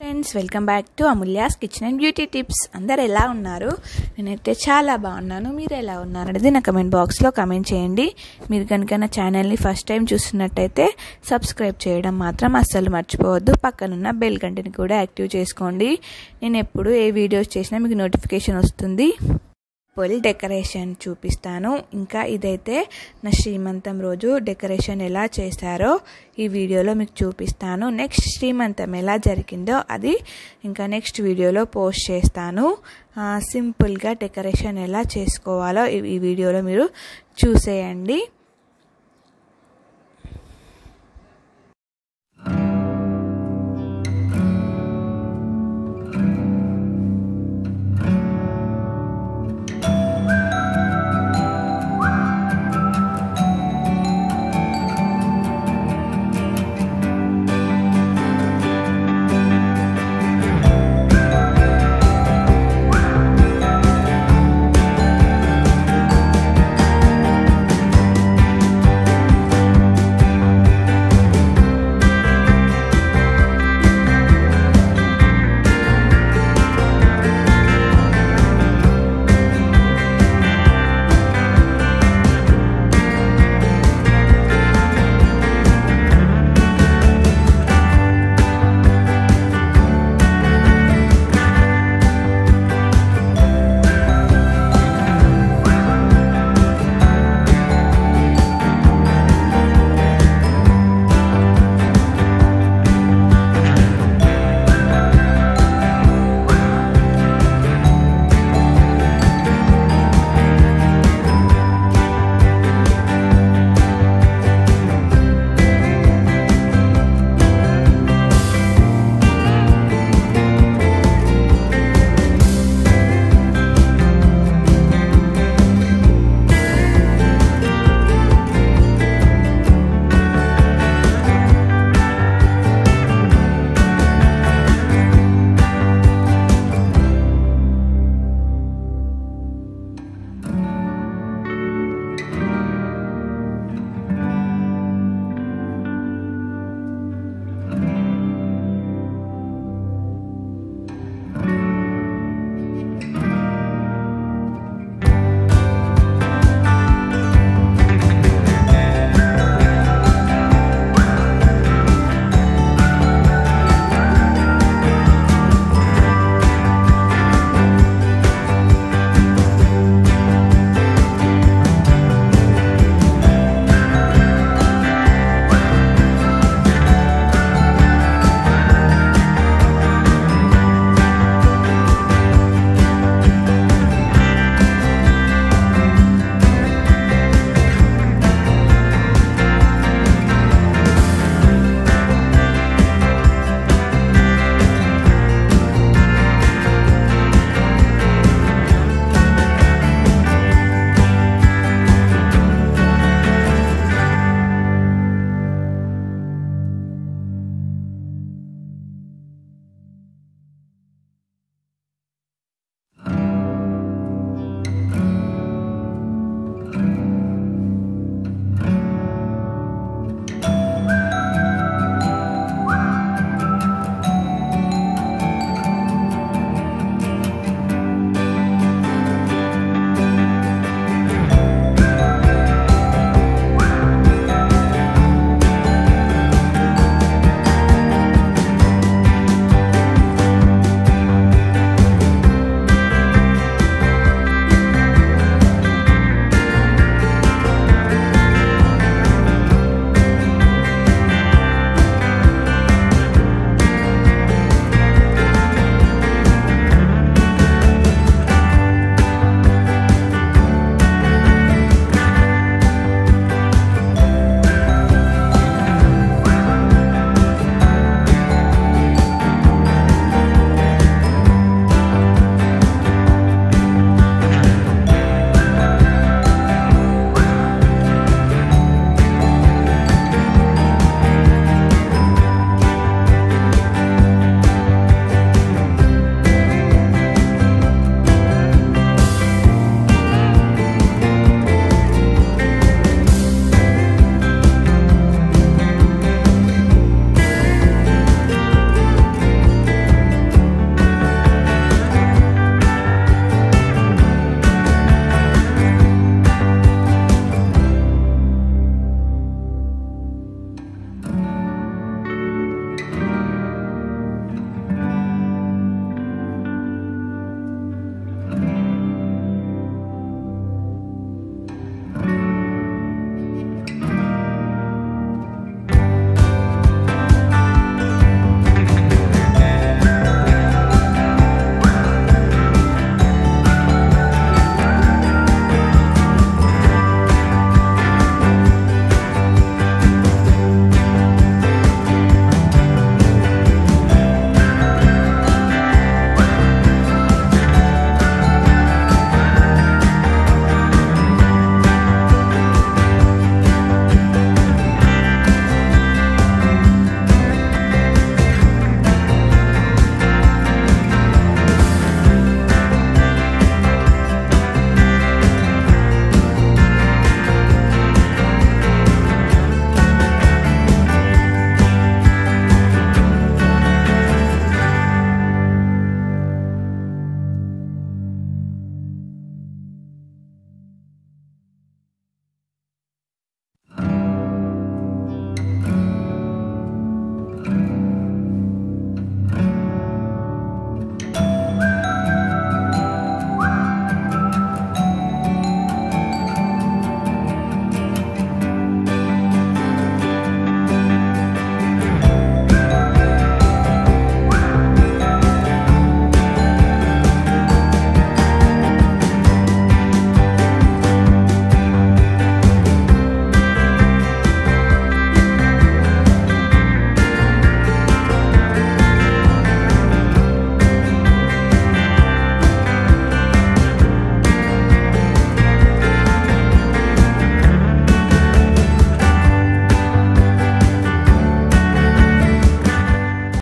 friends welcome back to Amulya's kitchen and beauty tips అందరు ఎలా ఉన్నారు నేనైతే చాలా బాగున్నాను మీరు ఎలా ఉన్నారు అనేది నా కమెంట్ బాక్స్లో కమెంట్ చేయండి మీరు కనుక నా ఛానల్ని ఫస్ట్ టైం చూస్తున్నట్టయితే సబ్స్క్రైబ్ చేయడం మాత్రం అస్సలు మర్చిపోవద్దు పక్కనున్న బెల్ గంటని కూడా యాక్టివ్ చేసుకోండి నేను ఎప్పుడు ఏ వీడియోస్ చేసినా మీకు నోటిఫికేషన్ వస్తుంది పొలి డెకరేషన్ చూపిస్తాను ఇంకా ఇదైతే నా శ్రీమంతం రోజు డెకరేషన్ ఎలా చేశారో ఈ వీడియోలో మీకు చూపిస్తాను నెక్స్ట్ శ్రీమంతం ఎలా జరిగిందో అది ఇంకా నెక్స్ట్ వీడియోలో పోస్ట్ చేస్తాను సింపుల్గా డెకరేషన్ ఎలా చేసుకోవాలో ఈ వీడియోలో మీరు చూసేయండి